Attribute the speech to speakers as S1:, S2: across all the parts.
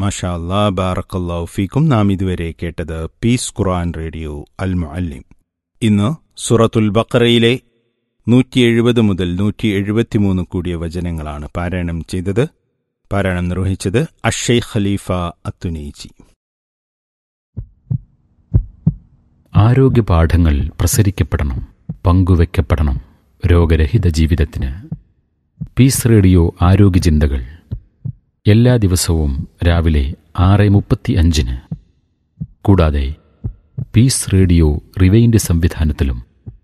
S1: മാഷാ അല്ലാ ബാറക്കല്ലാഹു ഫീക്കും നാം ഇതുവരെ കേട്ടത് പീസ് ഖുർആൻ റേഡിയോ അൽ മുഅല്ലിം ഇന്ന് സുറത്തുൽ ബക്കറയിലെ നൂറ്റി എഴുപത് മുതൽ നൂറ്റി എഴുപത്തിമൂന്ന് കൂടിയ വചനങ്ങളാണ് പാരായണം ചെയ്തത് പാരായണം നിർവഹിച്ചത് അഷയ് ഖലീഫ അത്തുനൈജി
S2: ആരോഗ്യ പാഠങ്ങൾ പ്രസരിക്കപ്പെടണം പങ്കുവെക്കപ്പെടണം രോഗരഹിത ജീവിതത്തിന് പീസ് റേഡിയോ ആരോഗ്യ ചിന്തകൾ എല്ലാ ദിവസവും രാവിലെ ആറ് മുപ്പത്തി അഞ്ചിന് കൂടാതെ പീസ് റേഡിയോ റിവൈൻഡ് സംവിധാനത്തിലും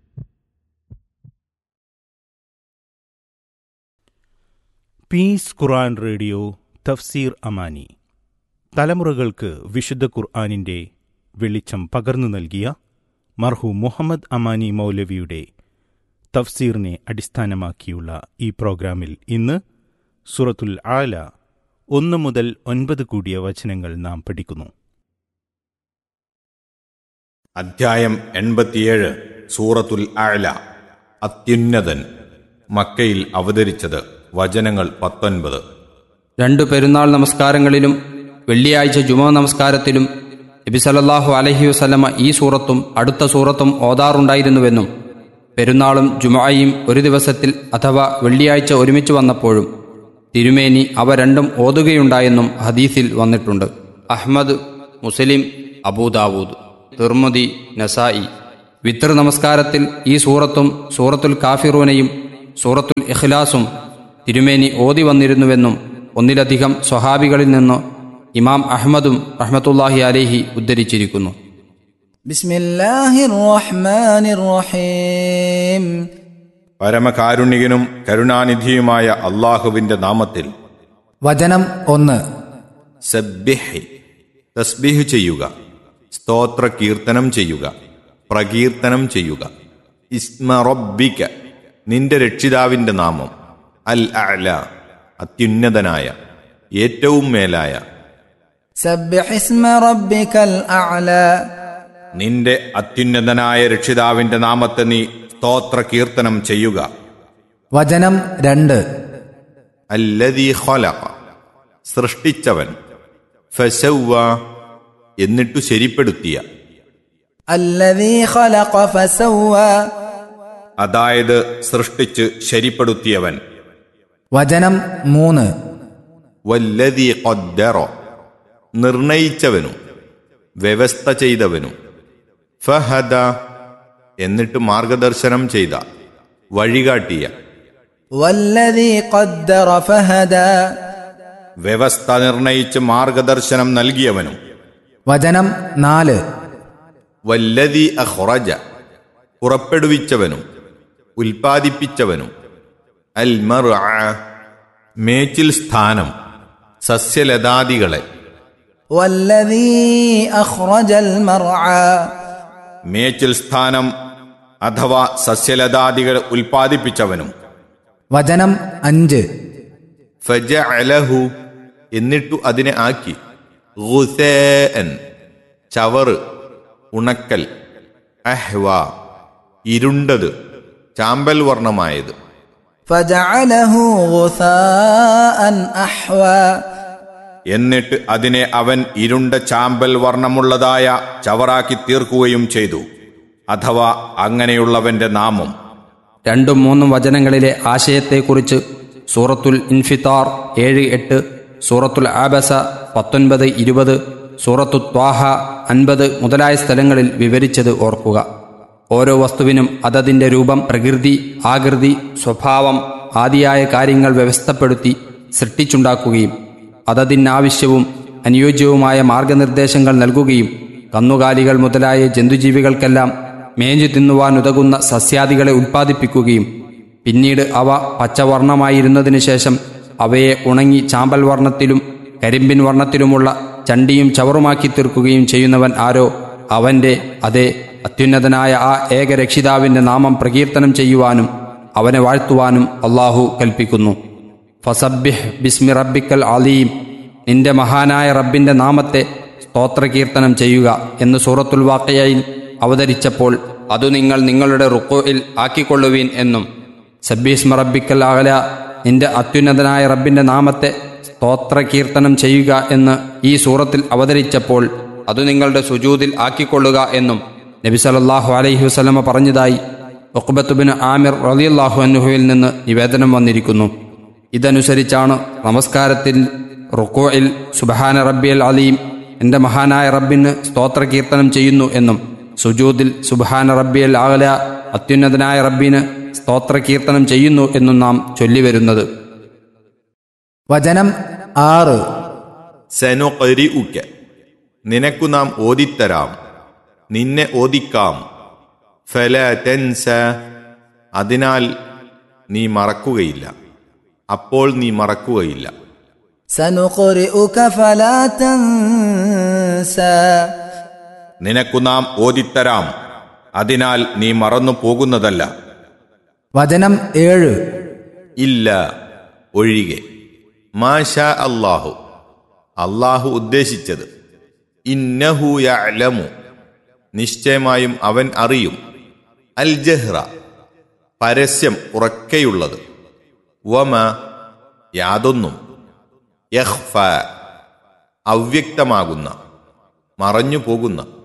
S1: peace Quran radio Tafseer Amani തലമുറകൾക്ക് വിശുദ്ധ ഖുർആാനിന്റെ വെളിച്ചം പകർന്നു നൽകിയ മർഹു മുഹമ്മദ് അമാനി മൗലവിയുടെ തഫ്സീറിനെ അടിസ്ഥാനമാക്കിയുള്ള ഈ പ്രോഗ്രാമിൽ ഇന്ന് സുറത്തുൽ ആല ഒന്ന് മുതൽ ഒൻപത് കൂടിയ വചനങ്ങൾ നാം പഠിക്കുന്നു
S3: അധ്യായം എൺപത്തിയേഴ് സൂറത്തുൽ അഅല അത്യുന്നതൻ മക്കയിൽ അവതരിച്ചത് വചനങ്ങൾ പത്തൊൻപത്
S4: രണ്ടു പെരുന്നാൾ നമസ്കാരങ്ങളിലും വെള്ളിയാഴ്ച ജുമാ നമസ്കാരത്തിലും നബി സല്ലല്ലാഹു അലൈഹി വസല്ലമ ഈ സൂറത്തും അടുത്ത സൂറത്തും ഓതാറുണ്ടായിരുന്നുവെന്നും പെരുന്നാളും ജുമായും ഒരു ദിവസത്തിൽ അഥവാ വെള്ളിയാഴ്ച ഒരുമിച്ച് വന്നപ്പോഴും തിരുമേനി അവ രണ്ടും ഓതുകയുണ്ടായെന്നും ഹദീസിൽ വന്നിട്ടുണ്ട് അഹ്മദ് മുസ്ലിം അബൂദാവൂദ് തിർമുദി നസായി വിത്തർ നമസ്കാരത്തിൽ ഈ സൂറത്തും സൂറത്തുൽ കാഫിറൂനയും സൂറത്തുൽ ഇഖ്ലാസും തിരുമേനി ഓതി വന്നിരുന്നുവെന്നും ഒന്നിലധികം സ്വഹാബികളിൽ നിന്ന് ഇമാം അഹ്മദും റഹ്മത്തുല്ലാഹി അലേഹി ഉദ്ധരിച്ചിരിക്കുന്നു
S5: بسم الله الرحمن الرحيم
S3: പരമകാരുണികനും കരുണാനിധിയുമായ അള്ളാഹുവിന്റെ നാമത്തിൽ
S5: വചനം ഒന്ന്
S3: സബ്ബിഹി തസ്ബിഹ് ചെയ്യുക സ്തോത്ര കീർത്തനം ചെയ്യുക പ്രകീർത്തനം ചെയ്യുക ഇസ്മ റബ്ബിക നിന്റെ രക്ഷിതാവിന്റെ നാമം അൽ അഅല അത്യുന്നതനായ ഏറ്റവും മേലായ
S5: سبح اسم ربك الأعلى
S3: നിന്റെ അത്യുന്നതനായ രക്ഷിതാവിന്റെ നാമത്തെ നീ സ്തോത്ര കീർത്തനം ചെയ്യുക
S5: വചനം രണ്ട്
S3: അല്ലദീ ഖലഖ സൃഷ്ടിച്ചവൻ ഫസവ്വ എന്നിട്ടു ശരിപ്പെടുത്തിയ
S5: الذي خلق فسوى
S3: അതായത് സൃഷ്ടിച്ച് ശരിപ്പെടുത്തിയവൻ
S5: വചനം മൂന്ന്
S3: വല്ലതീ ഖദ്ദറ നിർണയിച്ചവനും വ്യവസ്ഥ ചെയ്തവനും ഫഹദ എന്നിട്ട് മാർഗദർശനം ചെയ്ത വഴികാട്ടിയ
S5: والذي قدر فهدى
S3: വ്യവസ്ഥ നിർണയിച്ച് മാർഗദർശനം നൽകിയവനും
S5: വചനം നാല്
S3: വല്ലതി അഹ്റജ പുറപ്പെടുവിച്ചവനും ഉൽപ്പാദിപ്പിച്ചവനും അൽ മർ മേച്ചിൽ സ്ഥാനം സസ്യലതാദികളെ
S5: والذي أخرج المرعى
S3: മേച്ചിൽ സ്ഥാനം അഥവാ സസ്യലതാദികൾ ഉൽപ്പാദിപ്പിച്ചവനും
S5: വചനം അഞ്ച്
S3: ഫജ അലഹു എന്നിട്ടു അതിനെ ആക്കി ഗുസേൻ ചവറ് ഉണക്കൽ അഹ്വ ഇരുണ്ടത് ചാമ്പൽ വർണ്ണമായത്
S5: فجعله غثاء أحوى
S3: എന്നിട്ട് അതിനെ അവൻ ഇരുണ്ട ചാമ്പൽ വർണ്ണമുള്ളതായ ചവറാക്കി തീർക്കുകയും ചെയ്തു അഥവാ അങ്ങനെയുള്ളവന്റെ നാമം
S4: രണ്ടും മൂന്നും വചനങ്ങളിലെ ആശയത്തെക്കുറിച്ച് സൂറത്തുൽ ഇൻഫിത്താർ ഏഴ് എട്ട് സൂറത്തുൽ ആബസ പത്തൊൻപത് ഇരുപത് സൂറത്തു ത്വാഹ അൻപത് മുതലായ സ്ഥലങ്ങളിൽ വിവരിച്ചത് ഓർക്കുക ഓരോ വസ്തുവിനും അതതിൻ്റെ രൂപം പ്രകൃതി ആകൃതി സ്വഭാവം ആദിയായ കാര്യങ്ങൾ വ്യവസ്ഥപ്പെടുത്തി സൃഷ്ടിച്ചുണ്ടാക്കുകയും അതതിനാവശ്യവും അനുയോജ്യവുമായ മാർഗനിർദ്ദേശങ്ങൾ നൽകുകയും കന്നുകാലികൾ മുതലായ ജന്തുജീവികൾക്കെല്ലാം മേഞ്ഞു തിന്നുവാൻ ഉതകുന്ന സസ്യാദികളെ ഉൽപ്പാദിപ്പിക്കുകയും പിന്നീട് അവ പച്ചവർണ്ണമായിരുന്നതിനു ശേഷം അവയെ ഉണങ്ങി ചാമ്പൽ വർണ്ണത്തിലും കരിമ്പിൻ വർണ്ണത്തിലുമുള്ള ചണ്ടിയും ചവറുമാക്കി തീർക്കുകയും ചെയ്യുന്നവൻ ആരോ അവന്റെ അതേ അത്യുന്നതനായ ആ ഏകരക്ഷിതാവിന്റെ നാമം പ്രകീർത്തനം ചെയ്യുവാനും അവനെ വാഴ്ത്തുവാനും അള്ളാഹു കൽപ്പിക്കുന്നു ഫസബ്ബിഹ് ബിസ്മി റബ്ബിക്കൽ അലീം നിന്റെ മഹാനായ റബ്ബിന്റെ നാമത്തെ സ്തോത്രകീർത്തനം ചെയ്യുക എന്ന് സൂറത്തുൽ വാക്കയയിൽ അവതരിച്ചപ്പോൾ അതു നിങ്ങൾ നിങ്ങളുടെ റുക്കോയിൽ ആക്കിക്കൊള്ളുവീൻ എന്നും സബ്ബീസ്മ റബ്ബിക്കൽ അകല നിന്റെ അത്യുന്നതനായ റബ്ബിന്റെ നാമത്തെ സ്തോത്ര കീർത്തനം ചെയ്യുക എന്ന് ഈ സൂറത്തിൽ അവതരിച്ചപ്പോൾ അത് നിങ്ങളുടെ സുജൂതിൽ ആക്കിക്കൊള്ളുക എന്നും നബി സല്ലല്ലാഹു അലൈഹി വസല്ലമ പറഞ്ഞതായി ഒക്ബത്തുബിന് ആമിർ റളിയല്ലാഹു അൻഹുവിൽ നിന്ന് നിവേദനം വന്നിരിക്കുന്നു ഇതനുസരിച്ചാണ് നമസ്കാരത്തിൽ റുക്കോയിൽ സുബഹാന റബ്ബിയൽ അലീം എൻ്റെ മഹാനായ റബ്ബിന് സ്തോത്ര കീർത്തനം ചെയ്യുന്നു എന്നും സുജൂദിൽ സുബഹാന റബ്ബിയൽ ആകല അത്യുന്നതനായ റബ്ബിന് സ്തോത്ര കീർത്തനം ചെയ്യുന്നു എന്നും നാം ചൊല്ലിവരുന്നത്
S5: വചനം ആറ്
S3: സെനുകരി ഉക്ക നിനക്കു നാം ഓതിത്തരാം നിന്നെ ഓദിക്കാം ഫല തെൻസ അതിനാൽ നീ മറക്കുകയില്ല അപ്പോൾ നീ മറക്കുകയില്ല
S5: سنقرئك فلا تنسى
S3: നിനക്കു നാം ഓതിത്തരാം അതിനാൽ നീ മറന്നു പോകുന്നതല്ല
S5: വചനം ഏഴ്
S3: ഇല്ല ഒഴികെ മാഷ അല്ലാഹു അള്ളാഹു ഉദ്ദേശിച്ചത് ഇന്നഹു യഅലമു നിശ്ചയമായും അവൻ അറിയും അൽ ജഹ്റ പരസ്യം ഉറക്കെയുള്ളത് വമ യാതൊന്നും യഹ്ഫ അവ്യക്തമാകുന്ന മറഞ്ഞു പോകുന്ന